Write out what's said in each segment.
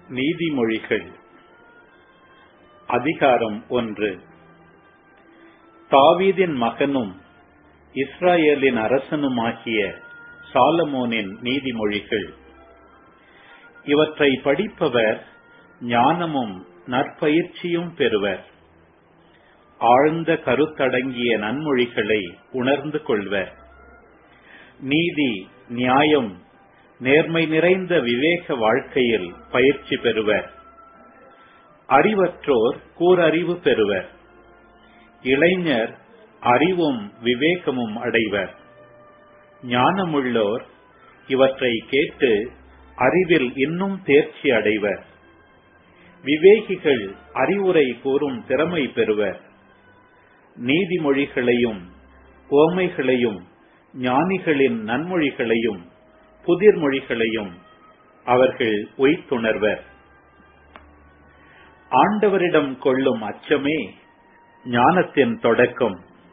நீதிமொழிகள் அதிகாரம் ஒன்று தாவீதின் மகனும் இஸ்ராயேலின் அரசனுமாகிய சாலமோனின் நீதிமொழிகள் இவற்றை படிப்பவர் ஞானமும் நற்பயிற்சியும் பெறுவர் ஆழ்ந்த கருத்தடங்கிய நன்மொழிகளை உணர்ந்து கொள்வர் நீதி நியாயம் நேர்மை நிறைந்த விவேக வாழ்க்கையில் பயிற்சி பெறுவர் அறிவற்றோர் கூரறிவு பெறுவர் இளைஞர் அறிவும் விவேகமும் அடைவர் ஞானமுள்ளோர் இவற்றை கேட்டு அறிவில் இன்னும் தேர்ச்சி அடைவர் விவேகிகள் அறிவுரை கூறும் திறமை பெறுவர் நீதிமொழிகளையும் ஓமைகளையும் ஞானிகளின் நன்மொழிகளையும் புதிர்மொழிகளையும் அவர்கள் உய்த்துணர்வர் ஆண்டவரிடம் கொள்ளும் அச்சமே ஞானத்தின் தொடக்கம்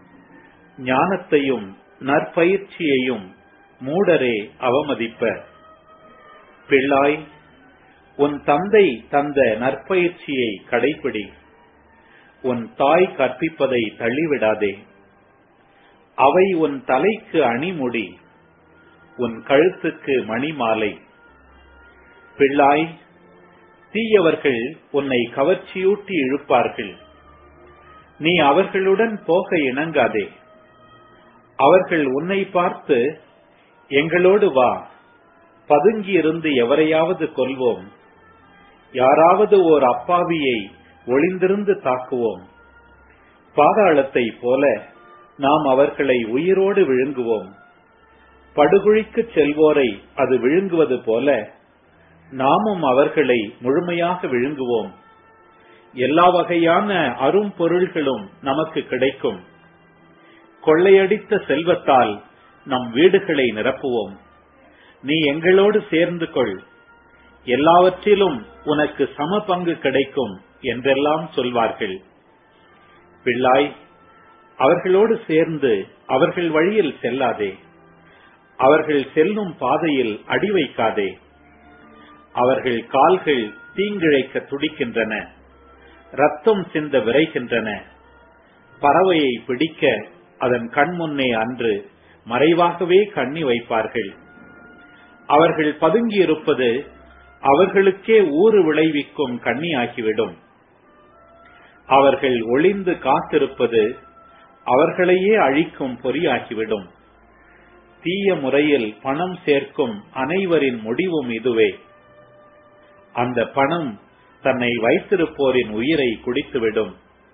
ஞானத்தையும் நற்பயிற்சியையும் மூடரே அவமதிப்பர் பிள்ளாய் உன் தந்தை தந்த நற்பயிற்சியை கடைபிடி உன் தாய் கற்பிப்பதை தள்ளிவிடாதே அவை உன் தலைக்கு அணிமுடி உன் கழுத்துக்கு மணிமாலை பிள்ளாய் தீயவர்கள் உன்னை கவர்ச்சியூட்டி இழுப்பார்கள் நீ அவர்களுடன் போக இணங்காதே அவர்கள் உன்னை பார்த்து எங்களோடு வா பதுங்கியிருந்து எவரையாவது கொல்வோம் யாராவது ஓர் அப்பாவியை ஒளிந்திருந்து தாக்குவோம் பாதாளத்தை போல நாம் அவர்களை உயிரோடு விழுங்குவோம் படுகுழிக்கு செல்வோரை அது விழுங்குவது போல நாமும் அவர்களை முழுமையாக விழுங்குவோம் எல்லா வகையான அரும் பொருள்களும் நமக்கு கிடைக்கும் கொள்ளையடித்த செல்வத்தால் நம் வீடுகளை நிரப்புவோம் நீ எங்களோடு சேர்ந்து கொள் எல்லாவற்றிலும் உனக்கு சம பங்கு கிடைக்கும் என்றெல்லாம் சொல்வார்கள் பிள்ளாய் அவர்களோடு சேர்ந்து அவர்கள் வழியில் செல்லாதே அவர்கள் செல்லும் பாதையில் அடி வைக்காதே அவர்கள் கால்கள் தீங்கிழைக்க துடிக்கின்றன ரத்தம் சிந்த விரைகின்றன பறவையை பிடிக்க அதன் கண் முன்னே அன்று மறைவாகவே கண்ணி வைப்பார்கள் அவர்கள் பதுங்கியிருப்பது அவர்களுக்கே ஊறு விளைவிக்கும் கண்ணியாகிவிடும் அவர்கள் ஒளிந்து காத்திருப்பது அவர்களையே அழிக்கும் பொறியாகிவிடும் தீய முறையில் பணம் சேர்க்கும் அனைவரின் முடிவும் இதுவே அந்த பணம் தன்னை வைத்திருப்போரின் உயிரை குடித்துவிடும்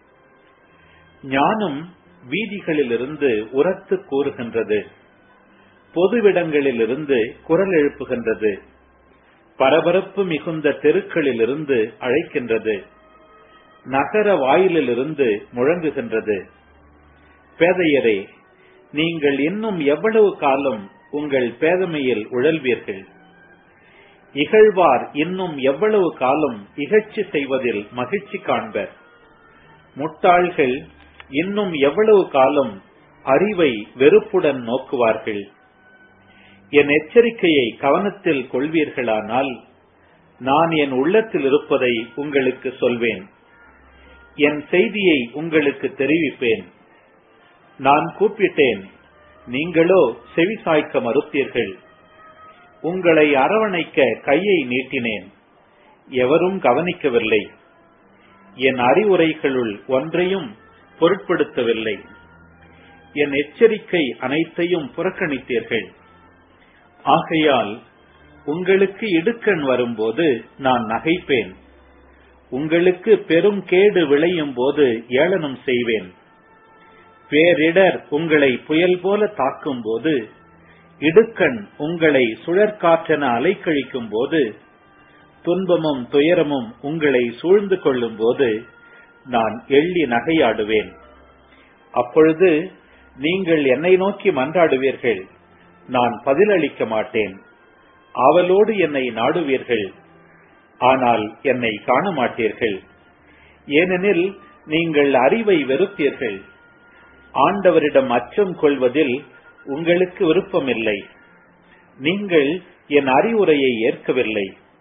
ஞானம் வீதிகளிலிருந்து உரத்து கூறுகின்றது பொதுவிடங்களிலிருந்து குரல் எழுப்புகின்றது பரபரப்பு மிகுந்த தெருக்களிலிருந்து அழைக்கின்றது நகர வாயிலிலிருந்து முழங்குகின்றது பேதையரே நீங்கள் இன்னும் எவ்வளவு காலம் உங்கள் பேதமையில் உழல்வீர்கள் இகழ்வார் இன்னும் எவ்வளவு காலம் இகழ்ச்சி செய்வதில் மகிழ்ச்சி காண்பர் முட்டாள்கள் இன்னும் எவ்வளவு காலம் அறிவை வெறுப்புடன் நோக்குவார்கள் என் எச்சரிக்கையை கவனத்தில் கொள்வீர்களானால் நான் என் உள்ளத்தில் இருப்பதை உங்களுக்கு சொல்வேன் என் செய்தியை உங்களுக்கு தெரிவிப்பேன் நான் கூப்பிட்டேன் நீங்களோ செவிசாய்க்க மறுத்தீர்கள் உங்களை அரவணைக்க கையை நீட்டினேன் எவரும் கவனிக்கவில்லை என் அறிவுரைகளுள் ஒன்றையும் பொருட்படுத்தவில்லை என் எச்சரிக்கை அனைத்தையும் புறக்கணித்தீர்கள் ஆகையால் உங்களுக்கு இடுக்கண் வரும்போது நான் நகைப்பேன் உங்களுக்கு பெரும் கேடு விளையும் போது ஏளனம் செய்வேன் பேரிடர் உங்களை புயல் போல தாக்கும் போது இடுக்கண் உங்களை சுழற்காற்றென அலைக்கழிக்கும் போது துன்பமும் துயரமும் உங்களை சூழ்ந்து கொள்ளும் போது நான் எள்ளி நகையாடுவேன் அப்பொழுது நீங்கள் என்னை நோக்கி மன்றாடுவீர்கள் நான் பதிலளிக்க மாட்டேன் ஆவலோடு என்னை நாடுவீர்கள் ஆனால் என்னை காண மாட்டீர்கள் ஏனெனில் நீங்கள் அறிவை வெறுத்தீர்கள் ஆண்டவரிடம் அச்சம் கொள்வதில் உங்களுக்கு விருப்பமில்லை நீங்கள் என் அறிவுரையை ஏற்கவில்லை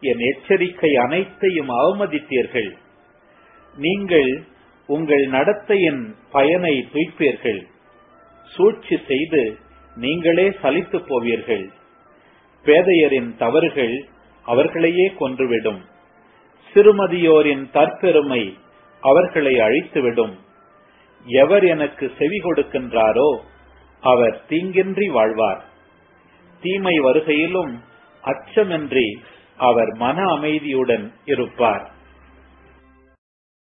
என் எச்சரிக்கை அனைத்தையும் அவமதித்தீர்கள் நீங்கள் உங்கள் நடத்தையின் பயனை துய்ப்பீர்கள் சூழ்ச்சி செய்து நீங்களே சலித்து போவீர்கள் பேதையரின் தவறுகள் அவர்களையே கொன்றுவிடும் சிறுமதியோரின் தற்பெருமை அவர்களை அழித்துவிடும் எவர் எனக்கு செவி கொடுக்கின்றாரோ அவர் தீங்கின்றி வாழ்வார் தீமை வருகையிலும் அச்சமின்றி அவர் மன அமைதியுடன் இருப்பார்